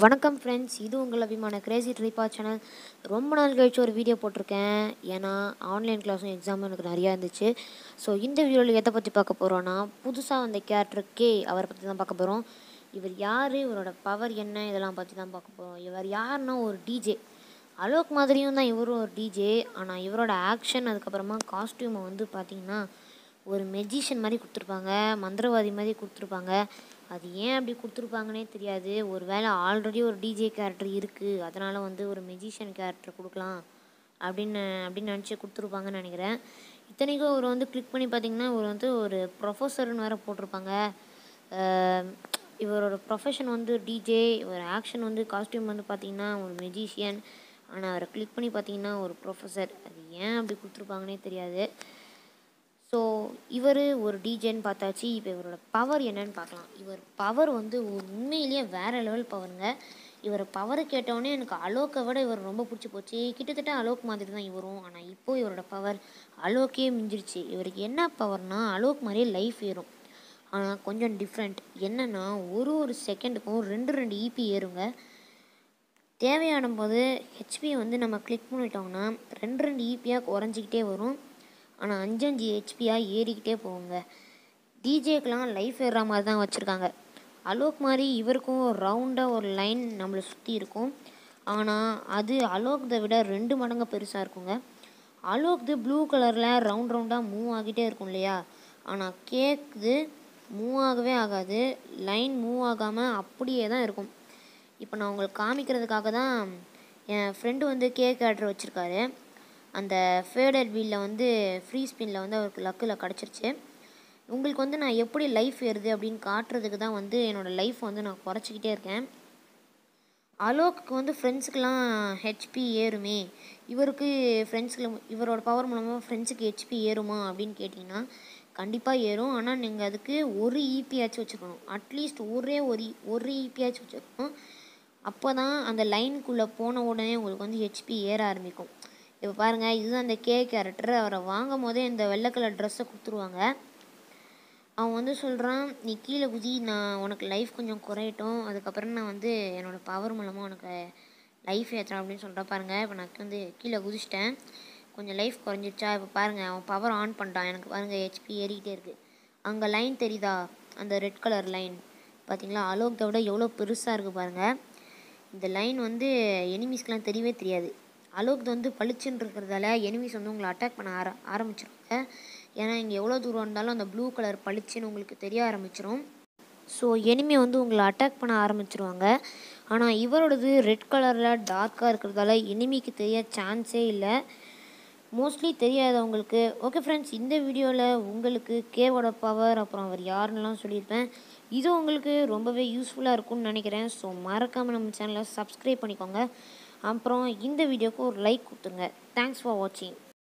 வணக்கம் ஃப்ரெண்ட்ஸ் இது உங்கள் அபிமான கிரேசி ட்ரிப்பா சேனல் ரொம்ப நாள் கழிச்சு ஒரு வீடியோ போட்டிருக்கேன் ஏன்னா ஆன்லைன் கிளாஸும் எக்ஸாமும் எனக்கு நிறையா இருந்துச்சு ஸோ இந்த வீடியோவில் எதை பற்றி பார்க்க போகிறோன்னா புதுசாக வந்த கேரக்டர் கே அவரை பற்றி தான் பார்க்க போகிறோம் இவர் யார் இவரோட பவர் என்ன இதெல்லாம் பற்றி தான் பார்க்க போகிறோம் இவர் யாருன்னா ஒரு டிஜே அலோக் மாதிரியும் தான் இவரும் ஒரு டிஜே ஆனால் இவரோட ஆக்ஷன் அதுக்கப்புறமா காஸ்டியூமை வந்து பார்த்திங்கன்னா ஒரு மெஜிஷியன் மாதிரி கொடுத்துருப்பாங்க மந்திரவாதி மாதிரி கொடுத்துருப்பாங்க அது ஏன் அப்படி கொடுத்துருப்பாங்கன்னே தெரியாது ஒரு வேளை ஆல்ரெடி ஒரு டிஜே கேரக்டர் இருக்குது அதனால் வந்து ஒரு மெஜிஷியன் கேரக்டர் கொடுக்கலாம் அப்படின்னு அப்படின்னு நினச்சி கொடுத்துருப்பாங்கன்னு நினைக்கிறேன் இத்தனைக்கும் அவர் வந்து கிளிக் பண்ணி பார்த்தீங்கன்னா இவர் வந்து ஒரு ப்ரொஃபஸர்னு வேறு போட்டிருப்பாங்க அஹ் இவரோட ப்ரொஃபஷன் வந்து டிஜே இவர் ஆக்ஷன் வந்து காஸ்டியூம் வந்து பார்த்தீங்கன்னா ஒரு மெஜிஷியன் ஆனால் அவரை கிளிக் பண்ணி பார்த்தீங்கன்னா ஒரு ப்ரொஃபஸர் அது ஏன் அப்படி கொடுத்துருப்பாங்கன்னே தெரியாது ஸோ இவர் ஒரு டிஜேன்னு பார்த்தாச்சு இப்போ இவரோட பவர் என்னன்னு பார்க்கலாம் இவர் பவர் வந்து உண்மையிலேயே வேறு லெவல் பவருங்க இவர் பவரை கேட்டவுடனே எனக்கு அலோக்கை விட இவர் ரொம்ப பிடிச்சி போச்சு கிட்டத்தட்ட அலோக் மாதிரி தான் இவரும் ஆனால் இப்போ இவரோட பவர் அலோக்கே மிஞ்சிருச்சு இவருக்கு என்ன பவர்னா அலோக் மாதிரியே லைஃப் ஏறும் ஆனால் கொஞ்சம் டிஃப்ரெண்ட் என்னென்னா ஒரு ஒரு செகண்டுக்கும் ரெண்டு ரெண்டு இபி ஏறுங்க தேவையான போது ஹெச்பி வந்து நம்ம கிளிக் பண்ணிட்டோம்னா ரெண்டு ரெண்டு இபியாக குறைஞ்சிக்கிட்டே வரும் ஆனால் அஞ்சு அஞ்சு ஹெச்பியாக ஏறிக்கிட்டே போகுங்க டிஜேக்கெலாம் லைஃப் ஏறுற மாதிரி தான் வச்சுருக்காங்க அலோக் மாதிரி இவருக்கும் ரவுண்டாக ஒரு லைன் நம்மளை சுற்றி இருக்கும் ஆனால் அது அலோக்தை விட ரெண்டு மடங்கு பெருசாக இருக்குங்க அலோக்து ப்ளூ கலரில் ரவுண்ட் ரவுண்டாக மூவ் ஆகிட்டே இருக்கும் இல்லையா ஆனால் கேக்குது மூவ் ஆகவே ஆகாது லைன் மூவ் ஆகாமல் அப்படியே தான் இருக்கும் இப்போ நான் உங்களுக்கு காமிக்கிறதுக்காக தான் என் ஃப்ரெண்டு வந்து கேக் ஆர்டர் வச்சுருக்காரு அந்த ஃபேடட் வீலில் வந்து ஃப்ரீ ஸ்பின்னில் வந்து அவருக்கு லக்கில் கிடச்சிருச்சு உங்களுக்கு வந்து நான் எப்படி லைஃப் ஏறுது அப்படின்னு காட்டுறதுக்கு தான் வந்து என்னோடய லைஃப் வந்து நான் குறைச்சிக்கிட்டே இருக்கேன் அலோக்கு வந்து ஃப்ரெண்ட்ஸுக்கெலாம் ஹெச்பி ஏறுமே இவருக்கு ஃப்ரெண்ட்ஸுக்கு இவரோட பவர் மூலமாக ஃப்ரெண்ட்ஸுக்கு ஹெச்பி ஏறுமா அப்படின்னு கேட்டிங்கன்னா கண்டிப்பாக ஏறும் ஆனால் நீங்கள் அதுக்கு ஒரு இபியாச்சும் வச்சுருக்கணும் அட்லீஸ்ட் ஒரே ஒரு ஒரு இபியாச்சும் வச்சுருக்கணும் அப்போ தான் அந்த லைனுக்குள்ளே போன உடனே உங்களுக்கு வந்து ஹெச்பி ஏற ஆரம்பிக்கும் இப்போ பாருங்கள் இதுதான் அந்த கே கேரக்டர் அவரை வாங்கும் போதே இந்த வெள்ளை கலர் ட்ரெஸ்ஸை கொடுத்துருவாங்க அவன் வந்து சொல்கிறான் நீ கீழே குதி நான் உனக்கு லைஃப் கொஞ்சம் குறையட்டும் அதுக்கப்புறம் நான் வந்து என்னோடய பவர் மூலமாக உனக்கு லைஃப் ஏற்றுறேன் அப்படின்னு சொல்கிறா பாருங்கள் இப்போ நான் வந்து கீழே குதிச்சிட்டேன் கொஞ்சம் லைஃப் குறைஞ்சிருச்சா இப்போ பாருங்கள் அவன் பவர் ஆன் பண்ணிட்டான் எனக்கு பாருங்கள் ஹெச்பி ஏறிக்கிட்டே இருக்குது அங்கே லைன் தெரியுதா அந்த ரெட் கலர் லைன் பார்த்தீங்களா அலோக்கை விட எவ்வளோ பெருசாக இருக்குது பாருங்கள் இந்த லைன் வந்து எனிமீஸ்க்கெலாம் தெரியவே தெரியாது அலோக் வந்து பளிச்சுன்னு இருக்கிறதால எனிமீஸ் வந்து உங்களை அட்டாக் பண்ண ஆர ஆரம்பிச்சிருவாங்க ஏன்னா இங்கே எவ்வளோ தூரம் இருந்தாலும் அந்த ப்ளூ கலர் பளிச்சுன்னு உங்களுக்கு தெரிய ஆரம்பிச்சிரும் ஸோ எனிமி வந்து உங்களை அட்டாக் பண்ண ஆரம்பிச்சிருவாங்க ஆனால் இவரோடது ரெட் கலரில் டார்க்காக இருக்கிறதால எனிமிக்கு தெரிய சான்ஸே இல்லை மோஸ்ட்லி தெரியாதவங்களுக்கு ஓகே ஃப்ரெண்ட்ஸ் இந்த வீடியோவில் உங்களுக்கு கேவோட பவர் அப்புறம் அவர் யாருன்னெலாம் சொல்லியிருப்பேன் இது உங்களுக்கு ரொம்பவே யூஸ்ஃபுல்லாக இருக்கும்னு நினைக்கிறேன் ஸோ மறக்காமல் நம்ம சேனலை சப்ஸ்கிரைப் பண்ணிக்கோங்க அப்புறம் இந்த வீடியோக்கு ஒரு லைக் கொடுத்துருங்க தேங்க்ஸ் ஃபார் வாட்சிங்